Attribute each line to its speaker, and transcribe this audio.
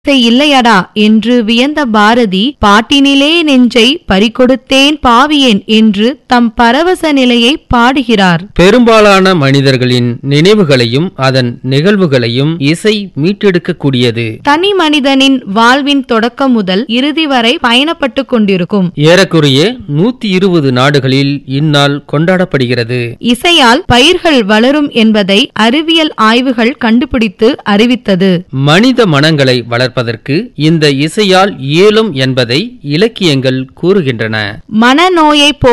Speaker 1: இசை இல்லையடா என்று வியந்த பாரதி பாட்டினிலே நெஞ்சை பறிகொடுத்தேன் பாவியேன் என்று தம் பரவச நிலையை பாடுகிறார்
Speaker 2: பெரும்பாலான மனிதர்களின் நினைவுகளையும் அதன் நிகழ்வுகளையும் இசை மீட்டெடுக்கக்கூடியது
Speaker 1: தனி மனிதனின் வாழ்வின் தொடக்கம் முதல் இறுதி வரை பயணப்பட்டு கொண்டிருக்கும்
Speaker 2: ஏறக்குறைய நூத்தி இருபது நாடுகளில் இந்நாள் கொண்டாடப்படுகிறது
Speaker 1: இசையால் பயிர்கள் வளரும் என்பதை அறிவியல் ஆய்வுகள் கண்டுபிடித்து அறிவித்தது
Speaker 2: மனித மனங்களை வளர்ப்பதற்கு இந்த இசையால் இயலும் என்பதை இலக்கியங்கள் கூறுகின்றன
Speaker 1: மனநோயை